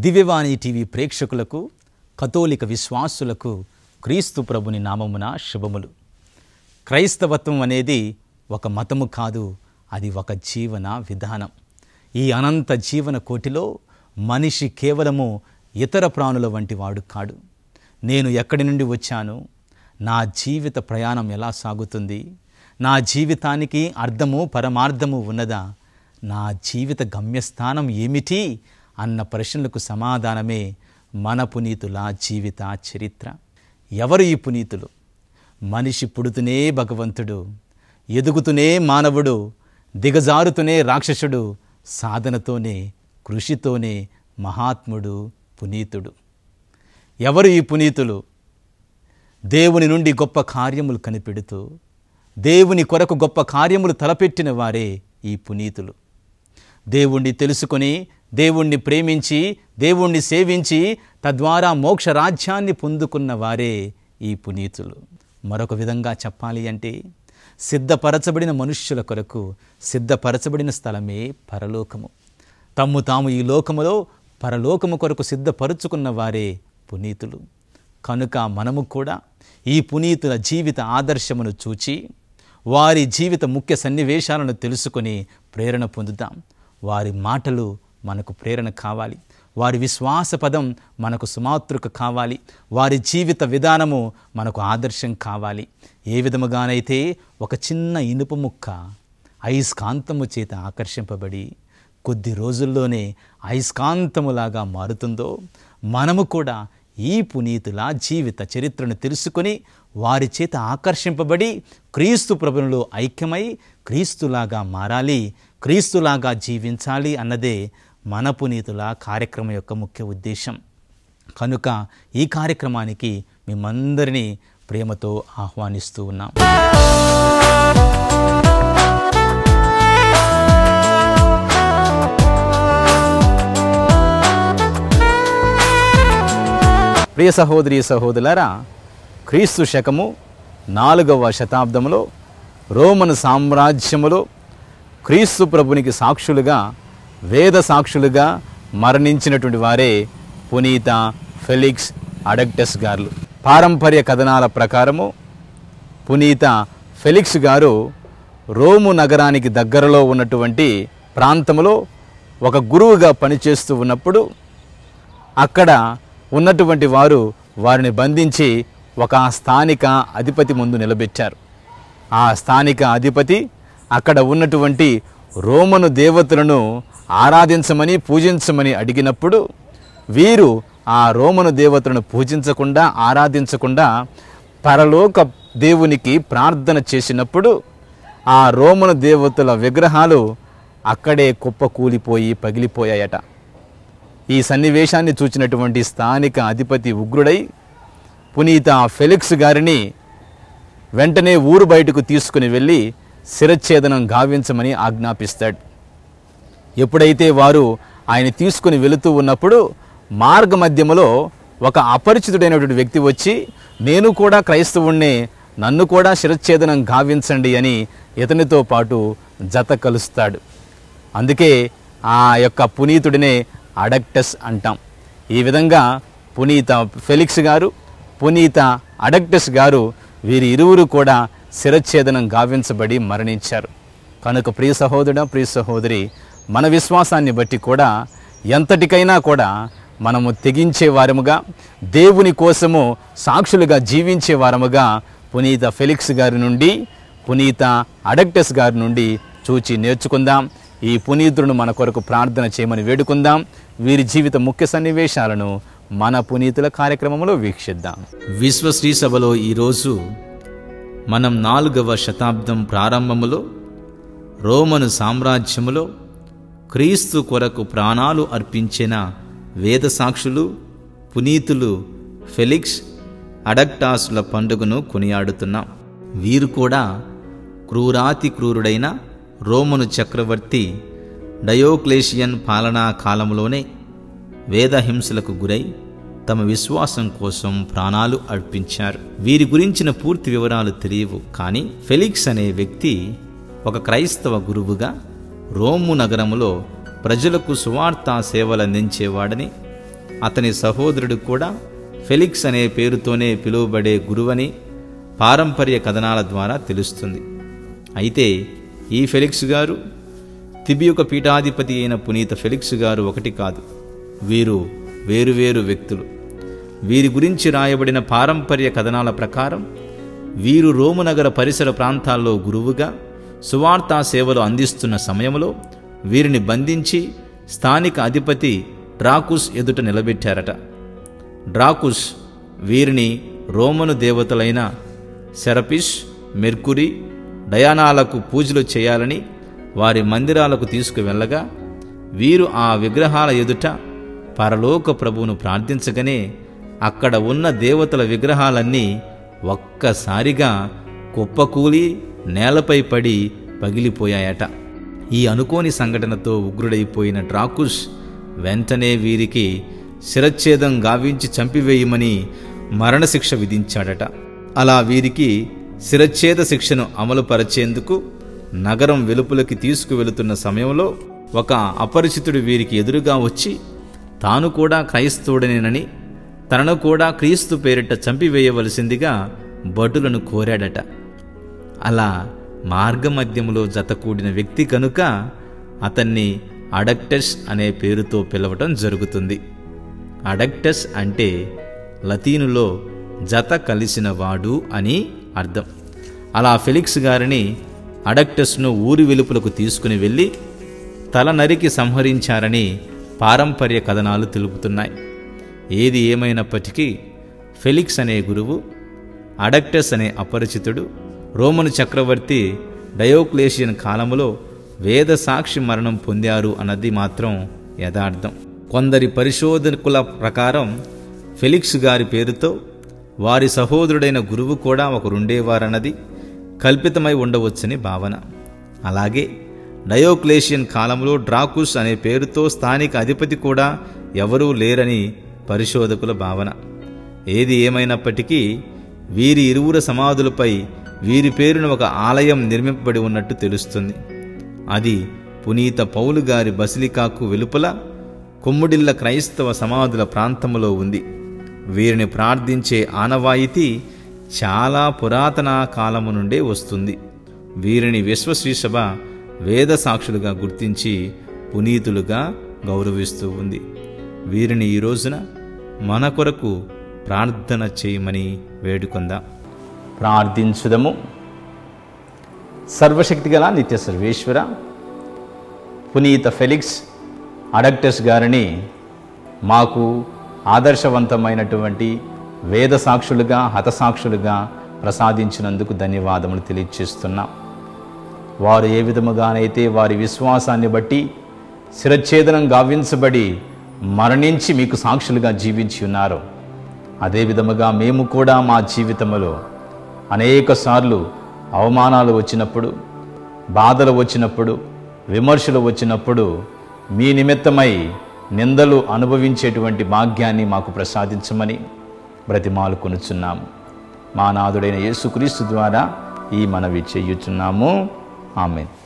దివ్యవాణి TV ప్రేక్షకులకు కథోలిక విశ్వాసులకు క్రీస్తు ప్రభుని నామమున శుభములు క్రైస్తవత్వం అనేది ఒక మతము కాదు అది ఒక జీవన విధానం ఈ అనంత జీవన కోటిలో మనిషి కేవలము ఇతర ప్రాణుల వంటి వాడు కాడు నేను ఎక్కడి నుండి వచ్చాను నా జీవిత ప్రయాణం ఎలా సాగుతుంది నా జీవితానికి అర్థము పరమార్థము ఉన్నదా నా జీవిత గమ్యస్థానం ఏమిటి అన్న ప్రశ్నలకు సమాధానమే మన పునీతుల జీవిత చరిత్ర ఎవరు ఈ పునీతులు మనిషి పుడుతూనే భగవంతుడు ఎదుగుతూనే మానవుడు దిగజారుతూనే రాక్షసుడు సాధనతోనే కృషితోనే మహాత్ముడు పునీతుడు ఎవరు ఈ పునీతులు దేవుని నుండి గొప్ప కార్యములు కనిపెడుతూ దేవుని కొరకు గొప్ప కార్యములు తలపెట్టిన వారే ఈ పునీతులు దేవుణ్ణి తెలుసుకొని దేవుణ్ణి ప్రేమించి దేవుణ్ణి సేవించి తద్వారా మోక్ష రాజ్యాన్ని పొందుకున్న వారే ఈ పునీతులు మరొక విధంగా చెప్పాలి అంటే సిద్ధపరచబడిన మనుష్యుల కొరకు సిద్ధపరచబడిన స్థలమే పరలోకము తమ్ము తాము ఈ లోకములో పరలోకము కొరకు సిద్ధపరుచుకున్న వారే పునీతులు కనుక మనము కూడా ఈ పునీతుల జీవిత ఆదర్శమును చూచి వారి జీవిత ముఖ్య సన్నివేశాలను తెలుసుకొని ప్రేరణ పొందుతాం వారి మాటలు మనకు ప్రేరణ కావాలి వారి విశ్వాస పదం మనకు సుమాతృక కావాలి వారి జీవిత విధానము మనకు ఆదర్శం కావాలి ఏ విధముగానైతే ఒక చిన్న ఇనుప ముక్క అయస్కాంతము చేత ఆకర్షింపబడి కొద్ది రోజుల్లోనే అయస్కాంతములాగా మారుతుందో మనము కూడా ఈ పునీతుల జీవిత చరిత్రను తెలుసుకొని వారి చేత ఆకర్షింపబడి క్రీస్తు ప్రభునులో ఐక్యమై క్రీస్తులాగా మారాలి క్రీస్తులాగా జీవించాలి అన్నదే మన పునీతుల కార్యక్రమం యొక్క ముఖ్య ఉద్దేశం కనుక ఈ కార్యక్రమానికి మిమ్మందరినీ ప్రేమతో ఆహ్వానిస్తూ ఉన్నాం ప్రియ సహోదరి సహోదరులారా క్రీస్తు శకము నాలుగవ శతాబ్దంలో రోమన్ సామ్రాజ్యములో క్రీస్తు ప్రభునికి సాక్షులుగా వేద సాక్షులుగా మరణించినటువంటి వారే పునీత ఫెలిక్స్ అడక్టస్ గారు పారంపర్య కథనాల ప్రకారము పునీత ఫెలిక్స్ గారు రోము నగరానికి దగ్గరలో ఉన్నటువంటి ప్రాంతంలో ఒక గురువుగా పనిచేస్తూ ఉన్నప్పుడు అక్కడ ఉన్నటువంటి వారు వారిని బంధించి ఒక స్థానిక అధిపతి ముందు నిలబెట్టారు ఆ స్థానిక అధిపతి అక్కడ ఉన్నటువంటి రోమను దేవతలను ఆరాధించమని పూజించమని అడిగినప్పుడు వీరు ఆ రోమను దేవతలను పూజించకుండా ఆరాధించకుండా పరలోక దేవునికి ప్రార్థన చేసినప్పుడు ఆ రోమను దేవతల విగ్రహాలు అక్కడే కుప్పకూలిపోయి పగిలిపోయాయట ఈ సన్నివేశాన్ని చూచినటువంటి స్థానిక అధిపతి ఉగ్రుడై పునీత ఫెలిక్స్ గారిని వెంటనే ఊరు బయటకు తీసుకుని వెళ్ళి శిరచ్ఛేదనం గావించమని ఆజ్ఞాపిస్తాడు ఎప్పుడైతే వారు ఆయన తీసుకుని వెళుతూ ఉన్నప్పుడు మార్గ మధ్యములో ఒక అపరిచితుడైనటువంటి వ్యక్తి వచ్చి నేను కూడా క్రైస్తవుణ్ణే నన్ను కూడా శిరచ్ఛేదనం గావించండి అని ఇతనితో పాటు జత కలుస్తాడు అందుకే ఆ యొక్క పునీతుడినే అడక్టస్ అంటాం ఈ విధంగా పునీత ఫెలిక్స్ గారు పునీత అడక్టస్ గారు వీరి ఇరువురు కూడా శిరచ్ఛేదనం గావించబడి మరణించారు కనుక ప్రియ సహోదరుడ ప్రియ సహోదరి మన విశ్వాసాన్ని బట్టి కూడా ఎంతటికైనా కూడా మనము తెగించే వారముగా దేవుని కోసము సాక్షులుగా జీవించే వారముగా పునీత ఫెలిక్స్ గారి నుండి పునీత అడక్టస్ గారి నుండి చూచి నేర్చుకుందాం ఈ పునీతులను మన కొరకు ప్రార్థన చేయమని వేడుకుందాం వీరి జీవిత ముఖ్య సన్నివేశాలను మన పునీతుల కార్యక్రమంలో వీక్షిద్దాం విశ్వశ్రీ సభలో ఈరోజు మనం నాలుగవ శతాబ్దం ప్రారంభములో రోమను సామ్రాజ్యములో క్రీస్తు కొరకు ప్రాణాలు అర్పించిన వేద సాక్షులు పునీతులు ఫెలిక్స్ అడక్టాసుల పండుగను కొనియాడుతున్నాం వీరు కూడా క్రూరాతి క్రూరుడైన రోమను చక్రవర్తి డయోక్లేషియన్ పాలనా కాలంలోనే వేదహింసలకు గురై తమ విశ్వాసం కోసం ప్రాణాలు అర్పించారు వీరి గురించిన పూర్తి వివరాలు తెలియవు కానీ ఫెలిక్స్ అనే వ్యక్తి ఒక క్రైస్తవ గురువుగా రోము నగరములో ప్రజలకు సువార్తా సేవలందించేవాడని అతని సహోదరుడు కూడా ఫెలిక్స్ అనే పేరుతోనే పిలువబడే గురువని పారంపర్య కథనాల ద్వారా తెలుస్తుంది అయితే ఈ ఫెలిక్స్ గారు తిబియుక పీఠాధిపతి అయిన పునీత ఫెలిక్స్ గారు ఒకటి కాదు వీరు వేరువేరు వ్యక్తులు వీరి గురించి రాయబడిన పారంపర్య కథనాల ప్రకారం వీరు రోము నగర పరిసర ప్రాంతాల్లో గురువుగా సువార్తా సేవలు అందిస్తున్న సమయంలో వీరిని బంధించి స్థానిక అధిపతి డ్రాకుస్ ఎదుట నిలబెట్టారట డ్రాకుస్ వీరిని రోమను దేవతలైన సెరపిస్ మెర్కురి డయానాలకు పూజలు చేయాలని వారి మందిరాలకు తీసుకువెళ్ళగా వీరు ఆ విగ్రహాల ఎదుట పరలోక ప్రభువును ప్రార్థించగానే అక్కడ ఉన్న దేవతల విగ్రహాలన్నీ ఒక్కసారిగా కుప్పకూలి నేలపై పడి పగిలిపోయాయట ఈ అనుకోని సంఘటనతో ఉగ్రుడైపోయిన డ్రాకుస్ వెంటనే వీరికి శిరచ్ఛేదం గావించి చంపివేయమని మరణశిక్ష విధించాడట అలా వీరికి శిరచ్ఛేద శిక్షను అమలుపరచేందుకు నగరం వెలుపులకి తీసుకువెళుతున్న సమయంలో ఒక అపరిచితుడు వీరికి ఎదురుగా వచ్చి తాను కూడా క్రైస్తవుడనేనని తనను కూడా క్రీస్తు పేరిట చంపివేయవలసిందిగా భటులను కోరాడట అలా మార్గమధ్యములో జతకూడిన వ్యక్తి కనుక అతన్ని అడక్టస్ అనే పేరుతో పిలవటం జరుగుతుంది అడక్టస్ అంటే లతీనులో జత కలిసిన వాడు అని అర్థం అలా ఫెలిక్స్ గారిని అడక్టస్ను ఊరి వెలుపులకు తీసుకుని వెళ్ళి తల నరికి సంహరించారని పారంపర్య కథనాలు తెలుపుతున్నాయి ఏది ఏమైనప్పటికీ ఫెలిక్స్ అనే గురువు అడక్టస్ అనే అపరిచితుడు రోమను చక్రవర్తి డయోక్లేషియన్ కాలములో వేద సాక్షి మరణం పొందారు అన్నది మాత్రం యథార్థం కొందరి పరిశోధకుల ప్రకారం ఫెలిక్స్ గారి పేరుతో వారి సహోదరుడైన గురువు కూడా ఒకరుండేవారన్నది కల్పితమై ఉండవచ్చని భావన అలాగే డయోక్లేషియన్ కాలంలో డ్రాకుస్ అనే పేరుతో స్థానిక అధిపతి కూడా ఎవరూ లేరని పరిశోధకుల భావన ఏది ఏమైనప్పటికీ వీరి ఇరువుర సమాధులపై వీరి పేరున ఒక ఆలయం నిర్మింపబడి ఉన్నట్టు తెలుస్తుంది అది పునీత పౌలు గారి బసిలికాకు వెలుపల కొమ్ముడిల్ల క్రైస్తవ సమాధుల ప్రాంతములో ఉంది వీరిని ప్రార్థించే ఆనవాయితీ చాలా పురాతన కాలము నుండే వస్తుంది వీరిని విశ్వశ్రీసభ వేద సాక్షులుగా గుర్తించి పునీతులుగా గౌరవిస్తూ ఉంది వీరిని ఈ రోజున మన కొరకు ప్రార్థన చేయమని వేడుకొందాం ప్రార్థించుదము సర్వశక్తిగల నిత్య సర్వేశ్వర పునీత ఫెలిక్స్ అడక్టస్ గారిని మాకు ఆదర్శవంతమైనటువంటి వేద సాక్షులుగా హతసాక్షులుగా ప్రసాదించినందుకు ధన్యవాదములు తెలియజేస్తున్నాం వారు ఏ విధముగానైతే వారి విశ్వాసాన్ని బట్టి శిరచ్ఛేదనం గావించబడి మరణించి మీకు సాక్షులుగా జీవించి ఉన్నారు అదే విధముగా మేము కూడా మా జీవితంలో అనేక సార్లు అవమానాలు వచ్చినప్పుడు బాధలు వచ్చినప్పుడు విమర్శలు వచ్చినప్పుడు మీ నిమిత్తమై నిందలు అనుభవించేటువంటి భాగ్యాన్ని మాకు ప్రసాదించమని బ్రతిమాలు కొనుచున్నాము మా నాథుడైన యేసుక్రీస్తు ద్వారా ఈ మనవి చేయుచున్నాము ఆమెన్